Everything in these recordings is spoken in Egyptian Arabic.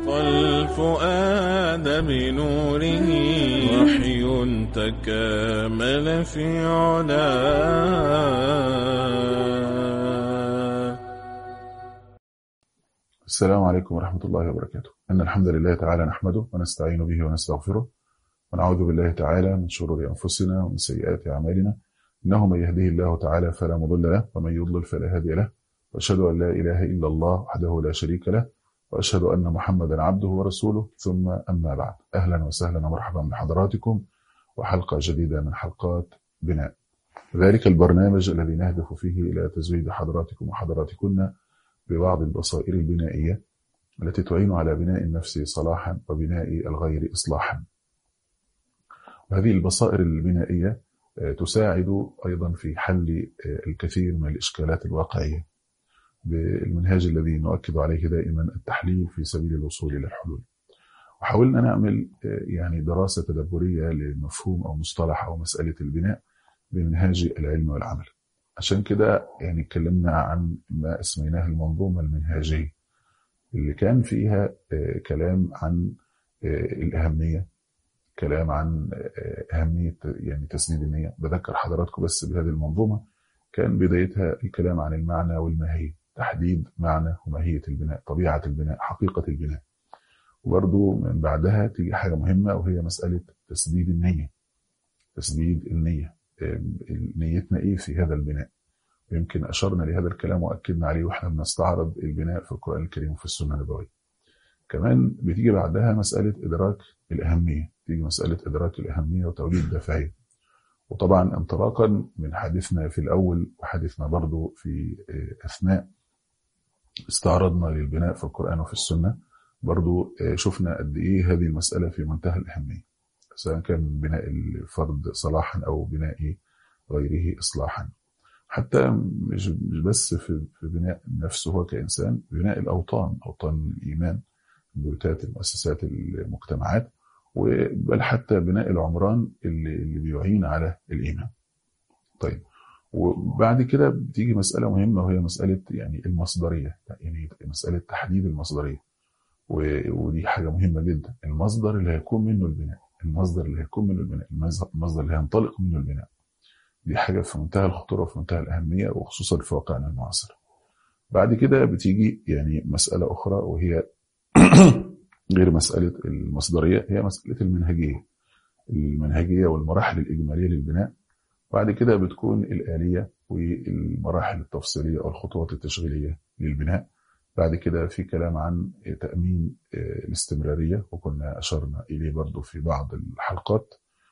والفؤاد بنوره وحي تكامل في علاه السلام عليكم ورحمة الله وبركاته إن الحمد لله تعالى نحمده ونستعين به ونستغفره ونعوذ بالله تعالى من شرور أنفسنا ومن سيئات أعمالنا إنه من يهده الله تعالى فلا مضل له ومن يضلل فلا هادي له وأشهد أن لا إله إلا الله وحده لا شريك له وأشهد أن محمدا عبده ورسوله ثم أما بعد أهلا وسهلا ومرحبا بحضراتكم وحلقة جديدة من حلقات بناء ذلك البرنامج الذي نهدف فيه إلى تزويد حضراتكم وحضراتكن ببعض البصائر البنائية التي تعين على بناء النفس صلاحا وبناء الغير إصلاحا وهذه البصائر البنائية تساعد أيضا في حل الكثير من الإشكالات الواقعية بالمنهاج الذي نؤكد عليه دائما التحليل في سبيل الوصول إلى الحلول وحاولنا نعمل يعني دراسة تدبرية لمفهوم أو مصطلح أو مسألة البناء بمنهاج العلم والعمل عشان كده يعني اتكلمنا عن ما اسميناه المنظومة المنهاجية اللي كان فيها كلام عن الأهمية كلام عن أهمية يعني تسديد النية بذكر حضراتكم بس بهذه المنظومة كان بدايتها الكلام عن المعنى والماهية تحديد معنى وماهية البناء طبيعة البناء حقيقة البناء وبرضو من بعدها تيجي حاجة مهمة وهي مسألة تسديد النية تسديد النية نيتنا ايه في هذا البناء يمكن اشرنا لهذا الكلام واكدنا عليه واحنا بنستعرض البناء في القران الكريم وفي السنه النبويه كمان بتيجي بعدها مساله ادراك الاهميه تيجي مساله ادراك الاهميه وتوليد الدافعيه وطبعا انطلاقا من حديثنا في الاول وحديثنا برضو في اثناء استعرضنا للبناء في القران وفي السنه برضو شفنا قد ايه هذه المساله في منتهى الاهميه سواء كان بناء الفرد صلاحا أو بناء غيره إصلاحا حتى مش بس في بناء نفسه هو كإنسان بناء الأوطان أوطان الإيمان البيوتات المؤسسات المجتمعات بل حتى بناء العمران اللي, اللي بيعين على الإيمان طيب وبعد كده بتيجي مسألة مهمة وهي مسألة يعني المصدرية يعني مسألة تحديد المصدرية ودي حاجة مهمة جدا المصدر اللي هيكون منه البناء المصدر اللي هيكون منه البناء المصدر اللي هينطلق منه البناء دي حاجة في منتهى الخطورة وفي منتهى الأهمية وخصوصا في واقعنا المعاصر بعد كده بتيجي يعني مسألة أخرى وهي غير مسألة المصدرية هي مسألة المنهجية المنهجية والمراحل الإجمالية للبناء بعد كده بتكون الآلية والمراحل التفصيلية أو الخطوات التشغيلية للبناء بعد كده في كلام عن تأمين الاستمرارية وكنا أشرنا إليه برضو في بعض الحلقات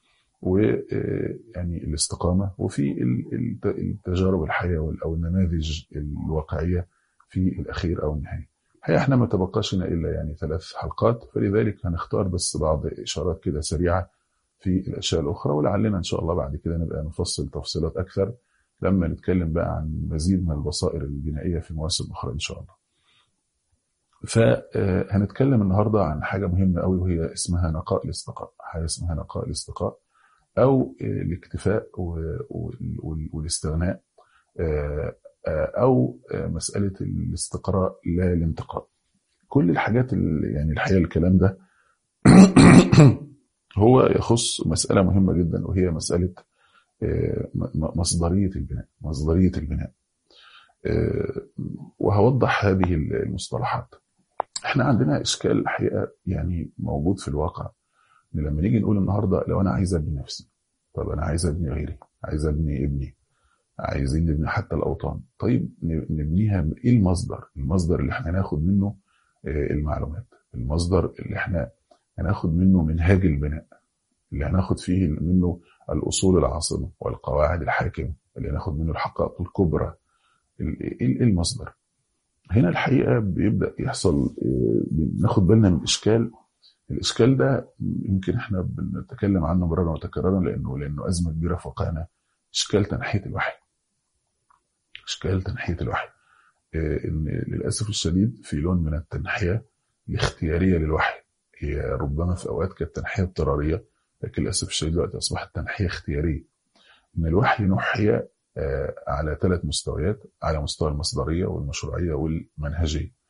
ويعني الاستقامة وفي التجارب الحية أو النماذج الواقعية في الأخير أو النهاية هي احنا ما تبقاش لنا إلا يعني ثلاث حلقات فلذلك هنختار بس بعض إشارات كده سريعة في الأشياء الأخرى ولعلنا إن شاء الله بعد كده نبقى نفصل تفصيلات أكثر لما نتكلم بقى عن مزيد من البصائر البنائية في مواسم أخرى إن شاء الله فهنتكلم النهارده عن حاجه مهمه قوي وهي اسمها نقاء الاستقاء حاجه اسمها نقاء الاستقاء او الاكتفاء والاستغناء او مساله الاستقراء لا الانتقاء كل الحاجات اللي يعني الحقيقه الكلام ده هو يخص مساله مهمه جدا وهي مساله مصدريه البناء مصدريه البناء وهوضح هذه المصطلحات احنا عندنا اشكال الحقيقه يعني موجود في الواقع ان لما نيجي نقول النهارده لو انا عايز ابني نفسي طب انا عايز ابني غيري عايز ابني ابني عايزين نبني حتى الاوطان طيب نبنيها ايه المصدر المصدر اللي احنا ناخد منه المعلومات المصدر اللي احنا هناخد منه منهاج البناء اللي هناخد فيه منه الاصول العاصمه والقواعد الحاكمه اللي هناخد منه الحقائق الكبرى ايه المصدر هنا الحقيقه بيبدا يحصل ناخد بالنا من اشكال الاشكال ده يمكن احنا بنتكلم عنه مرارا وتكرارا لانه لانه ازمه كبيره في واقعنا اشكال تنحيه الوحي اشكال تنحيه الوحي ان للاسف الشديد في لون من التنحيه الاختياريه للوحي هي ربما في اوقات كانت تنحيه اضطراريه لكن للاسف الشديد دلوقتي اصبحت تنحيه اختياريه ان الوحي نحي على ثلاث مستويات على مستوى المصدريه والمشروعيه والمنهجيه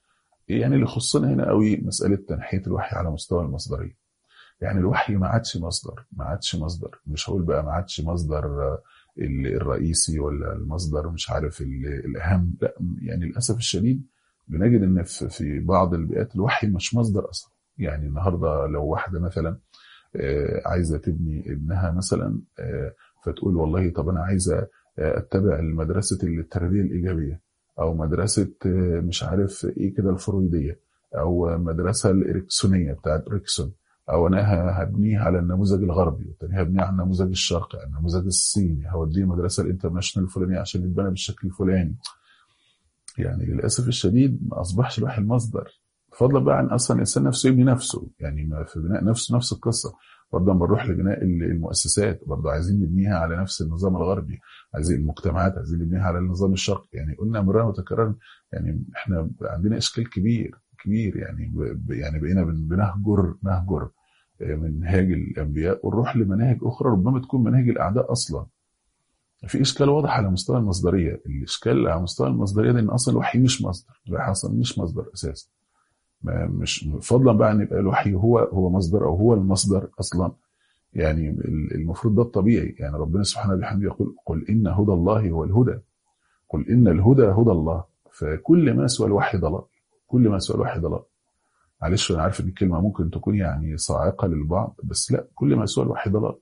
يعني اللي يخصنا هنا قوي مساله تنحيه الوحي على مستوى المصدريه يعني الوحي ما عادش مصدر ما عادش مصدر مش هقول بقى ما عادش مصدر الرئيسي ولا المصدر مش عارف الاهم لا يعني للاسف الشديد بنجد ان في بعض البيئات الوحي مش مصدر اصلا يعني النهارده لو واحده مثلا عايزه تبني ابنها مثلا فتقول والله طب انا عايزه اتبع مدرسه التربيه الايجابيه او مدرسه مش عارف ايه كده الفرويديه او مدرسه الاريكسونيه بتاعت اريكسون او انا هبنيه على النموذج الغربي والتاني هبنيه على النموذج الشرقي على النموذج الصيني هوديه المدرسه الانترناشونال الفلانيه عشان يتبنى بالشكل الفلاني يعني للاسف الشديد ما اصبحش الوحي المصدر فضلا بقى عن اصلا الانسان نفسه يبني نفسه يعني ما في بناء نفسه نفس القصه برضه لما نروح لبناء المؤسسات برضه عايزين نبنيها على نفس النظام الغربي عايزين المجتمعات عايزين نبنيها على النظام الشرقي يعني قلنا مرارا وتكرارا يعني احنا عندنا اشكال كبير كبير يعني يعني بقينا بنهجر نهجر منهاج الانبياء ونروح لمناهج اخرى ربما تكون مناهج الاعداء اصلا في اشكال واضح على مستوى المصدريه الاشكال على مستوى المصدريه ده ان اصلا الوحي مش مصدر الوحي اصلا مش مصدر اساسا مش فضلا بقى ان يبقى الوحي هو هو مصدر او هو المصدر اصلا يعني المفروض ده الطبيعي يعني ربنا سبحانه وبحمده يقول قل ان هدى الله هو الهدى قل ان الهدى هدى الله فكل ما سوى الوحي ضلال كل ما سوى الوحي ضلال معلش انا عارف ان الكلمه ممكن تكون يعني صاعقه للبعض بس لا كل ما سوى الوحي ضلال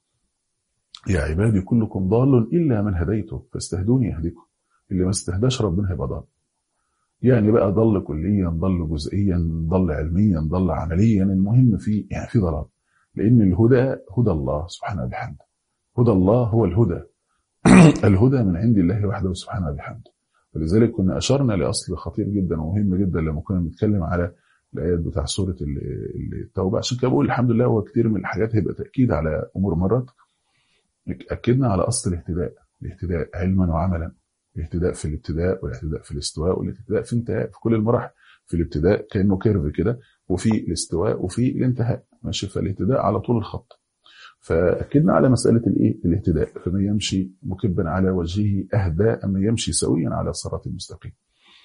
يا عبادي كلكم ضال الا من هديته فاستهدوني اهدكم اللي ما استهداش ربنا هيبقى ضال يعني بقى ضل كليا ضل جزئيا ضل علميا ضل عمليا المهم في يعني في ضلال لان الهدى هدى الله سبحانه وبحمده هدى الله هو الهدى الهدى من عند الله وحده سبحانه وبحمده ولذلك كنا اشرنا لاصل خطير جدا ومهم جدا لما كنا بنتكلم على الايات بتاع سوره التوبه عشان كده بقول الحمد لله هو كتير من الحاجات هيبقى تاكيد على امور مرات اكدنا على اصل الاهتداء الاهتداء علما وعملا الاهتداء في الابتداء والاهتداء في الاستواء والاهتداء في الانتهاء في كل المراحل في الابتداء كانه كيرف كده وفي الاستواء وفي الانتهاء ماشي فالاهتداء على طول الخط فاكدنا على مساله الايه الاهتداء فمن يمشي مكبا على وجهه اهدى ام يمشي سويا على الصراط المستقيم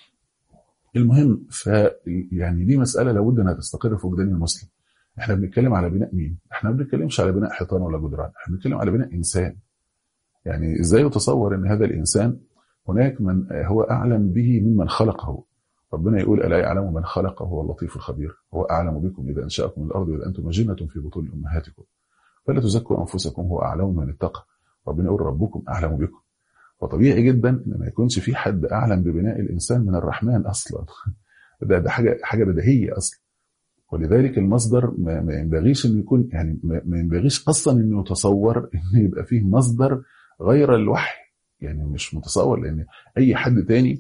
المهم ف يعني دي مساله لابد انها تستقر في وجدان المسلم احنا بنتكلم على بناء مين احنا ما بنتكلمش على بناء حيطان ولا جدران احنا بنتكلم على بناء انسان يعني ازاي يتصور ان هذا الانسان هناك من هو اعلم به ممن خلقه ربنا يقول الا يعلم من خلقه هو اللطيف الخبير هو اعلم بكم اذا انشاكم من الارض واذا انتم اجنه في بطون امهاتكم فلا تزكوا انفسكم هو اعلم من اتقى ربنا يقول ربكم اعلم بكم وطبيعي جدا ان ما يكونش في حد اعلم ببناء الانسان من الرحمن اصلا ده ده حاجه حاجه بديهيه اصلا ولذلك المصدر ما, ما ينبغيش انه يكون يعني ما ينبغيش اصلا انه يتصور ان يبقى فيه مصدر غير الوحي يعني مش متصور لان اي حد تاني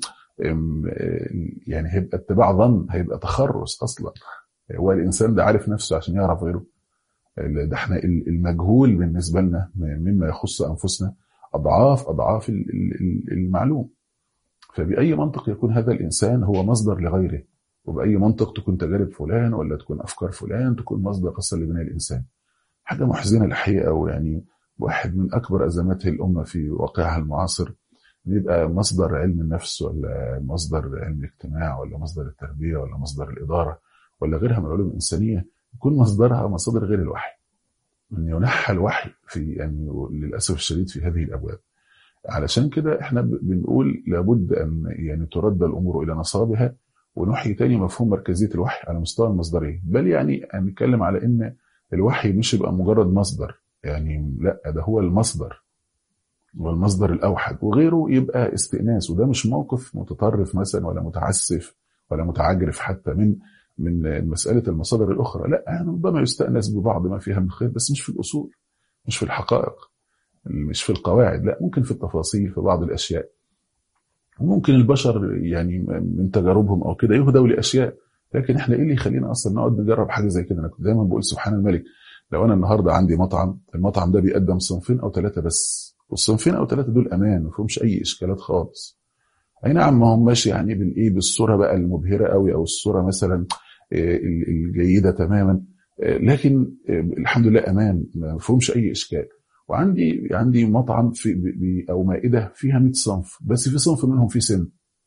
يعني هيبقى اتباع ظن هيبقى تخرص اصلا هو الانسان ده عارف نفسه عشان يعرف غيره ده احنا المجهول بالنسبه لنا مما يخص انفسنا اضعاف اضعاف المعلوم فباي منطق يكون هذا الانسان هو مصدر لغيره وباي منطق تكون تجارب فلان ولا تكون افكار فلان تكون مصدر اصلا لبناء الانسان حاجه محزنه الحقيقه ويعني واحد من اكبر ازمات الامه في واقعها المعاصر يبقى مصدر علم النفس ولا مصدر علم الاجتماع ولا مصدر التربيه ولا مصدر الاداره ولا غيرها من العلوم الانسانيه يكون مصدرها مصادر غير الوحي ان ينحى الوحي في يعني للاسف الشديد في هذه الابواب علشان كده احنا بنقول لابد ان يعني ترد الامور الى نصابها ونحيي تاني مفهوم مركزيه الوحي على مستوى المصدريه بل يعني هنتكلم على ان الوحي مش يبقى مجرد مصدر يعني لا ده هو المصدر والمصدر الاوحد وغيره يبقى استئناس وده مش موقف متطرف مثلا ولا متعسف ولا متعجرف حتى من من مساله المصادر الاخرى لا يعني ربما يستانس ببعض ما فيها من خير بس مش في الاصول مش في الحقائق مش في القواعد لا ممكن في التفاصيل في بعض الاشياء وممكن البشر يعني من تجاربهم او كده يهدوا لاشياء لكن احنا ايه اللي يخلينا اصلا نقعد نجرب حاجه زي كده انا كنت دايما بقول سبحان الملك لو انا النهارده عندي مطعم المطعم ده بيقدم صنفين او ثلاثه بس والصنفين او ثلاثه دول امان ما فيهمش اي اشكالات خالص اي نعم ما هماش يعني بالايه بالصوره بقى المبهره قوي او الصوره مثلا الجيده تماما لكن الحمد لله امان ما فيهمش اي اشكال وعندي عندي مطعم في او مائده فيها 100 صنف بس في صنف منهم فيه سن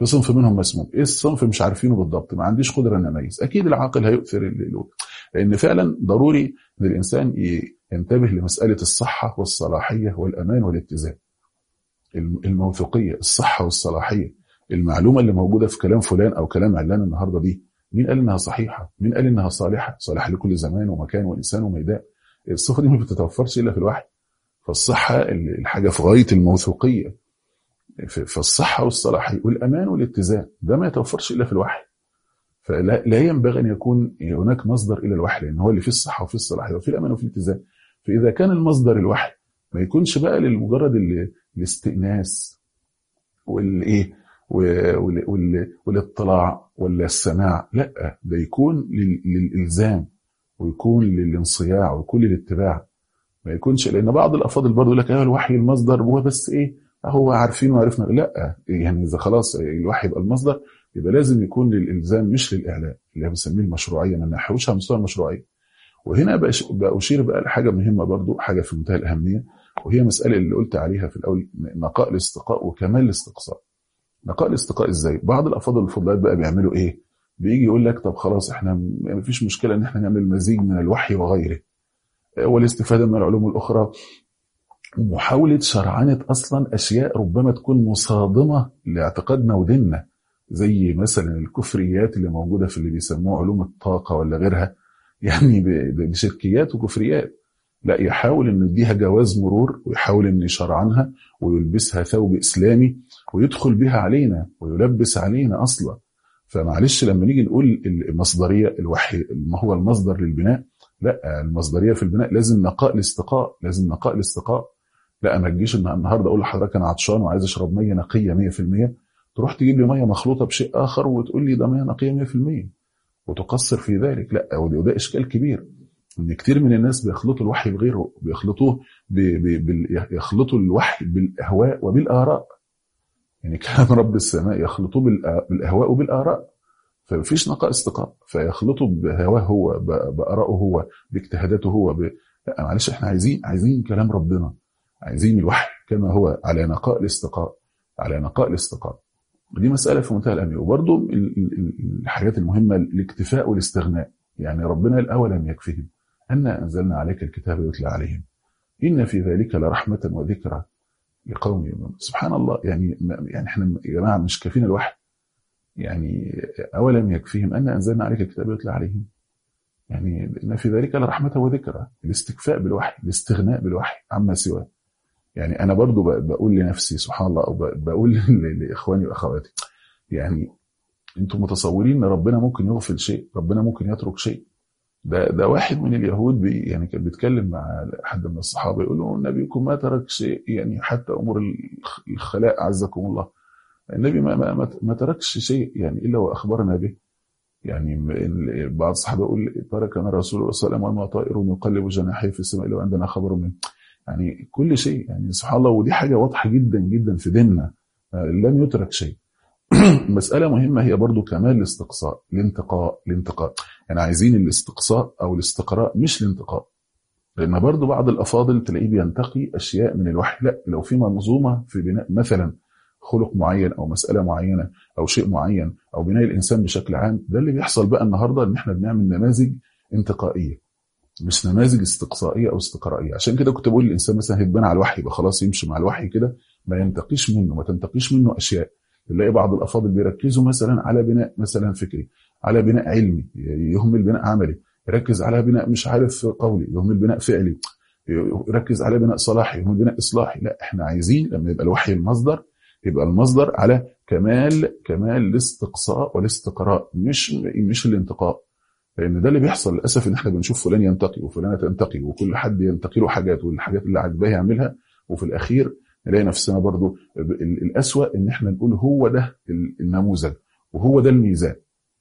في صنف منهم مسموم ايه الصنف مش عارفينه بالضبط ما عنديش قدره ان اميز اكيد العاقل هيؤثر اللي لان فعلا ضروري ان الانسان ينتبه لمساله الصحه والصلاحيه والامان والاتزان الموثوقيه الصحه والصلاحيه المعلومه اللي موجوده في كلام فلان او كلام علان النهارده دي مين قال انها صحيحه مين قال انها صالحه صالحه لكل زمان ومكان وانسان وميدان الصفه دي ما بتتوفرش الا في الوحي فالصحه الحاجه في غايه الموثوقيه فالصحه والصلاحيه والامان والاتزان ده ما يتوفرش الا في الوحي فلا لا ينبغي ان يكون هناك مصدر الى الوحي لان هو اللي فيه الصحه وفيه الصلاحيه وفيه الامان وفيه الاتزان فاذا كان المصدر الوحي ما يكونش بقى لمجرد الاستئناس والايه والاطلاع ولا السماع لا ده يكون للالزام ويكون للانصياع ويكون للاتباع ما يكونش لان بعض الافاضل برضه يقول لك ايوه الوحي المصدر هو بس ايه هو عارفين وعرفنا لا يعني اذا خلاص الوحي يبقى المصدر يبقى لازم يكون للالزام مش للاعلاء اللي بنسميه المشروعيه ما نحوش على مستوى المشروعيه وهنا بأشير بقى لحاجه مهمه برضو حاجه في منتهى الاهميه وهي مساله اللي قلت عليها في الاول نقاء الاستقاء وكمال الاستقصاء نقاء الاستقاء ازاي بعض الافاضل الفضلات بقى بيعملوا ايه بيجي يقول لك طب خلاص احنا ما فيش مشكله ان احنا نعمل مزيج من الوحي وغيره والاستفاده من العلوم الاخرى محاولة شرعنة أصلا أشياء ربما تكون مصادمة لاعتقادنا وديننا زي مثلا الكفريات اللي موجودة في اللي بيسموه علوم الطاقة ولا غيرها يعني بشركيات وكفريات لا يحاول ان يديها جواز مرور ويحاول ان يشرعنها ويلبسها ثوب اسلامي ويدخل بها علينا ويلبس علينا اصلا فمعلش لما نيجي نقول المصدريه الوحي ما هو المصدر للبناء لا المصدريه في البناء لازم نقاء الاستقاء لازم نقاء الاستقاء لا ما تجيش النهارده اقول لحضرتك انا عطشان وعايز اشرب ميه نقيه 100% تروح تجيب لي ميه مخلوطه بشيء اخر وتقول لي ده ميه نقيه 100% وتقصر في ذلك لا وده اشكال كبير ان كتير من الناس بيخلطوا الوحي بغيره بيخلطوه يخلطوا الوحي بالاهواء وبالاراء يعني كلام رب السماء يخلطوه بالاهواء وبالاراء فمفيش نقاء استقاء فيخلطوا بهواه هو بارائه هو باجتهاداته هو ب... لا معلش احنا عايزين عايزين كلام ربنا عايزين الوحي كما هو على نقاء الاستقاء على نقاء الاستقاء ودي مسألة في منتهى الأهمية وبرضه الحاجات المهمة الاكتفاء والاستغناء يعني ربنا الأولم يكفيهم أنا أنزلنا عليك الكتاب يتلى عليهم إن في ذلك لرحمة وذكرى لقوم يؤمنون سبحان الله يعني يعني احنا يا جماعة مش كافينا الوحي يعني أولم يكفيهم أن أنزلنا عليك الكتاب يتلى عليهم يعني إن في ذلك لرحمة وذكرى الاستكفاء بالوحي الاستغناء بالوحي عما سواه يعني انا برضو بقول لنفسي سبحان الله او بقول لاخواني واخواتي يعني انتم متصورين ان ربنا ممكن يغفل شيء ربنا ممكن يترك شيء ده ده واحد من اليهود بي يعني كان بيتكلم مع حد من الصحابه يقول له نبيكم ما ترك شيء يعني حتى امور الخلاء عزكم الله النبي ما ما, ما تركش شيء يعني الا واخبرنا به يعني بعض الصحابه يقول تركنا الرسول صلى الله عليه وسلم وما طائر يقلب جناحيه في السماء لو عندنا خبر منه يعني كل شيء يعني سبحان الله ودي حاجه واضحه جدا جدا في ديننا لم يترك شيء مسألة مهمة هي برضو كمال الاستقصاء الانتقاء الانتقاء يعني عايزين الاستقصاء أو الاستقراء مش الانتقاء لأن برضو بعض الأفاضل تلاقيه بينتقي أشياء من الوحي لا لو في منظومة في بناء مثلا خلق معين أو مسألة معينة أو شيء معين أو بناء الإنسان بشكل عام ده اللي بيحصل بقى النهاردة إن إحنا بنعمل نماذج انتقائية مش نماذج استقصائيه او استقرائيه عشان كده كنت بقول الانسان مثلا هيتبنى على الوحي يبقى خلاص يمشي مع الوحي كده ما ينتقيش منه ما تنتقيش منه اشياء تلاقي بعض الافاضل بيركزوا مثلا على بناء مثلا فكري على بناء علمي يهمل بناء عملي يركز على بناء مش عارف قولي يهمل بناء فعلي يركز على بناء صلاحي يهمل بناء اصلاحي لا احنا عايزين لما يبقى الوحي المصدر يبقى المصدر على كمال كمال الاستقصاء والاستقراء مش مش الانتقاء لان ده اللي بيحصل للاسف ان احنا بنشوف فلان ينتقي وفلانه تنتقي وكل حد ينتقي له حاجات والحاجات اللي عاجباه يعملها وفي الاخير نلاقي نفسنا برضو الاسوا ان احنا نقول هو ده النموذج وهو ده الميزان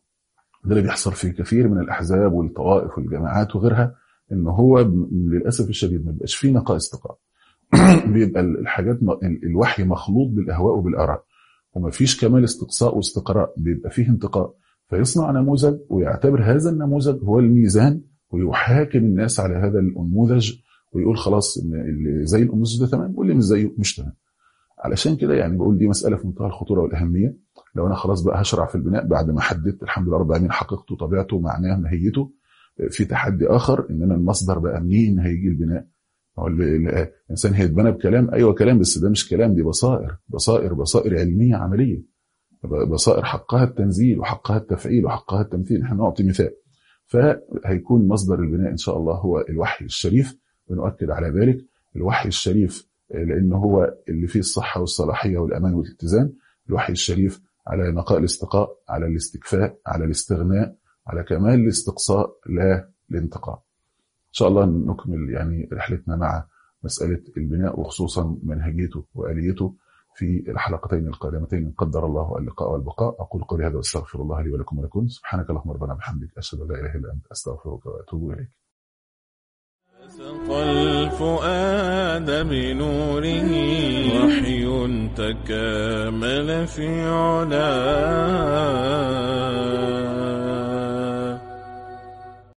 ده اللي بيحصل في كثير من الاحزاب والطوائف والجماعات وغيرها ان هو للاسف الشديد ما بيبقاش فيه نقاء استقاء بيبقى الحاجات الوحي مخلوط بالاهواء وبالاراء وما فيش كمال استقصاء واستقراء بيبقى فيه انتقاء فيصنع نموذج ويعتبر هذا النموذج هو الميزان ويحاكم الناس على هذا النموذج ويقول خلاص اللي زي النموذج ده تمام واللي مش زيه مش تمام علشان كده يعني بقول دي مساله في منتهى الخطوره والاهميه لو انا خلاص بقى هشرع في البناء بعد ما حددت الحمد لله رب العالمين حقيقته طبيعته معناه ماهيته في تحدي اخر ان انا المصدر بقى منين هيجي البناء هو ال- ال- الانسان هيتبنى بكلام ايوه كلام بس ده مش كلام دي بصائر بصائر بصائر علميه عمليه بصائر حقها التنزيل وحقها التفعيل وحقها التمثيل احنا نعطي مثال فهيكون مصدر البناء ان شاء الله هو الوحي الشريف ونؤكد على ذلك الوحي الشريف لان هو اللي فيه الصحه والصلاحيه والامان والاتزان الوحي الشريف على نقاء الاستقاء على الاستكفاء على الاستغناء على كمال الاستقصاء لا الانتقاء ان شاء الله نكمل يعني رحلتنا مع مساله البناء وخصوصا منهجيته واليته في الحلقتين القادمتين ان قدر الله اللقاء والبقاء اقول قولي هذا واستغفر الله لي ولكم ولكم سبحانك اللهم ربنا بحمدك اشهد ان لا اله الا انت استغفرك واتوب اليك سقى الفؤاد بنوره وحي تكامل في علاه